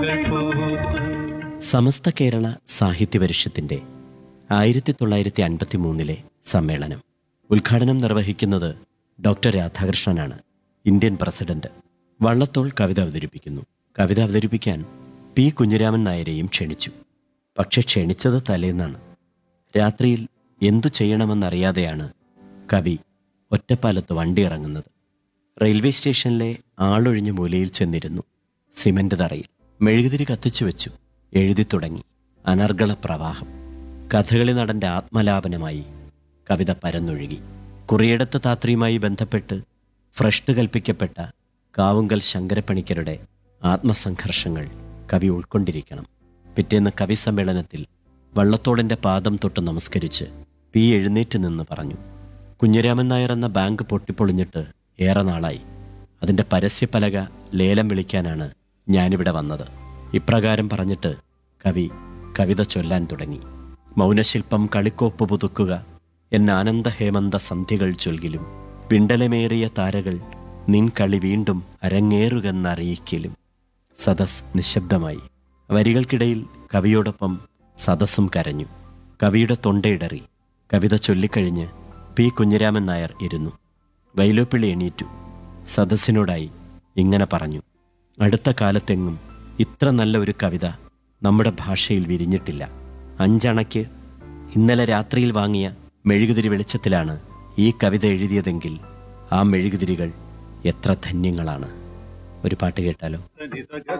സമസ്ത കേരള സാഹിത്യ പരിഷത്തിന്റെ ആയിരത്തി തൊള്ളായിരത്തി അൻപത്തി മൂന്നിലെ സമ്മേളനം ഉദ്ഘാടനം നിർവഹിക്കുന്നത് ഡോക്ടർ രാധാകൃഷ്ണനാണ് ഇന്ത്യൻ പ്രസിഡന്റ് വള്ളത്തോൾ കവിത അവതരിപ്പിക്കുന്നു കവിത അവതരിപ്പിക്കാൻ പി കുഞ്ഞിരാമൻ നായരെയും ക്ഷണിച്ചു പക്ഷെ ക്ഷണിച്ചത് തലേന്നാണ് രാത്രിയിൽ എന്തു ചെയ്യണമെന്നറിയാതെയാണ് കവി ഒറ്റപ്പാലത്ത് വണ്ടി ഇറങ്ങുന്നത് റെയിൽവേ സ്റ്റേഷനിലെ ആളൊഴിഞ്ഞ മൂലയിൽ ചെന്നിരുന്നു സിമന്റ് തറയിൽ മെഴുകുതിരി കത്തിച്ചു വെച്ചു എഴുതി തുടങ്ങി അനർഗള പ്രവാഹം കഥകളി നടന്റെ ആത്മലാപനമായി കവിത പരന്നൊഴുകി കുറിയടത്ത് താത്രിയുമായി ബന്ധപ്പെട്ട് ഫ്രഷ്ട് കൽപ്പിക്കപ്പെട്ട കാവുങ്കൽ ശങ്കരപ്പണിക്കരുടെ ആത്മസംഘർഷങ്ങൾ കവി ഉൾക്കൊണ്ടിരിക്കണം പിറ്റേന്ന് കവി സമ്മേളനത്തിൽ വള്ളത്തോളിന്റെ പാദം തൊട്ട് നമസ്കരിച്ച് പി എഴുന്നേറ്റ് നിന്ന് പറഞ്ഞു കുഞ്ഞിരാമൻ നായർ എന്ന ബാങ്ക് പൊട്ടിപ്പൊളിഞ്ഞിട്ട് ഏറെ നാളായി അതിന്റെ പരസ്യപലക ലേലം വിളിക്കാനാണ് ഞാനിവിടെ വന്നത് ഇപ്രകാരം പറഞ്ഞിട്ട് കവി കവിത ചൊല്ലാൻ തുടങ്ങി മൗനശില്പം കളിക്കോപ്പ് പുതുക്കുക എന്ന ആനന്ദ ഹേമന്ത സന്ധ്യകൾ ചൊൽകിലും പിണ്ടലമേറിയ താരകൾ നിൻ കളി വീണ്ടും അരങ്ങേറുകെന്നറിയിക്കലും സദസ് നിശബ്ദമായി വരികൾക്കിടയിൽ കവിയോടൊപ്പം സദസ്സും കരഞ്ഞു കവിയുടെ തൊണ്ടയിടറി കവിത ചൊല്ലിക്കഴിഞ്ഞ് പി കുഞ്ഞിരാമൻ നായർ ഇരുന്നു വൈലോപ്പിള്ളി എണീറ്റു സദസ്സിനോടായി ഇങ്ങനെ പറഞ്ഞു അടുത്ത കാലത്തെങ്ങും ഇത്ര നല്ല ഒരു കവിത നമ്മുടെ ഭാഷയിൽ വിരിഞ്ഞിട്ടില്ല അഞ്ചണയ്ക്ക് ഇന്നലെ രാത്രിയിൽ വാങ്ങിയ മെഴുകുതിരി വെളിച്ചത്തിലാണ് ഈ കവിത എഴുതിയതെങ്കിൽ ആ മെഴുകുതിരികൾ എത്ര ധന്യങ്ങളാണ് ഒരു പാട്ട് കേട്ടാലോ സനി സഗ